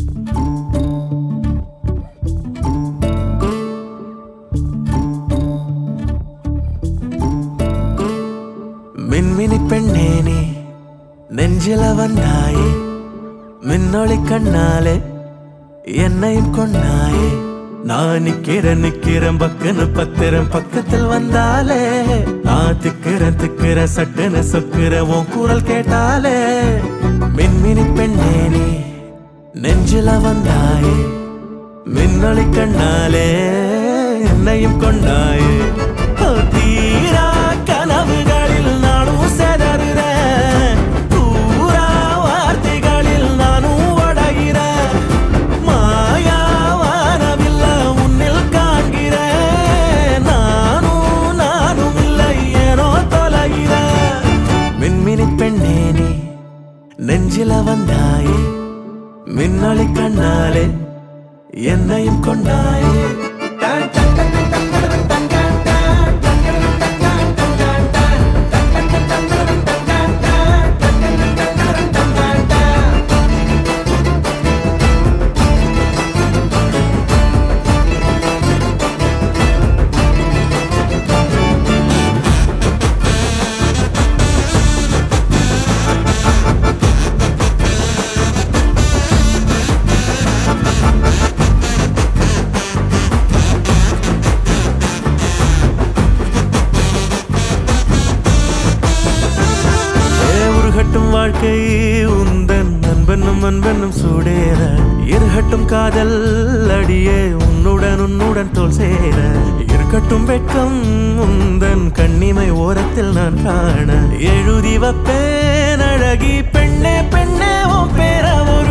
மின்மினி பெண்ணே நீ நெஞ்சில வந்தாயே மின்னொளி கண்ணாலே என்னையும் கொண்டாயே நான் நிக்கிறேன் நிக்கிறேன் பக்குன்னு பத்திரம் பக்கத்தில் வந்தாலே நான் திக்கிறேன் திக்கிறேன் சட்டுன்னு சொக்கிற உன் குரல் கேட்டாலே மின்மினி பெண்ணே நீ நெஞ்சில வந்தாயே மின்னொளி கண்ணாலே என்னையும் கொண்டாயே ஓ, தீரா கனவுகளில் நானும் செதறுறேன் தூரா வார்த்தைகளில் நானும் உடைகிறேன் மாயா வானவில்ல உன்னில் காண்கிறேன் நானும் நானும் இல்லை ஏனோ தொலைகிறேன் மின்மினி பெண்ணே நீ நெஞ்சில வந்தாயே மின்னொளி கண்ணாலே என்னையும் கொண்டாயே ஏ உருகட்டும் வாழ்க்கை உந்தன் அன்பென்னும் அன்பென்னும் சூடேற இருகட்டும் காதல் அடியே உன்னுடன் உன்னுடன் தோல் சேர இருக்கட்டும் வெட்கம் உந்தன் கண்ணிமை ஓரத்தில் நான் காண எழுதி வப்பேன் அழகி பெண்ணே பெண்ணே உன் பேர ஒரு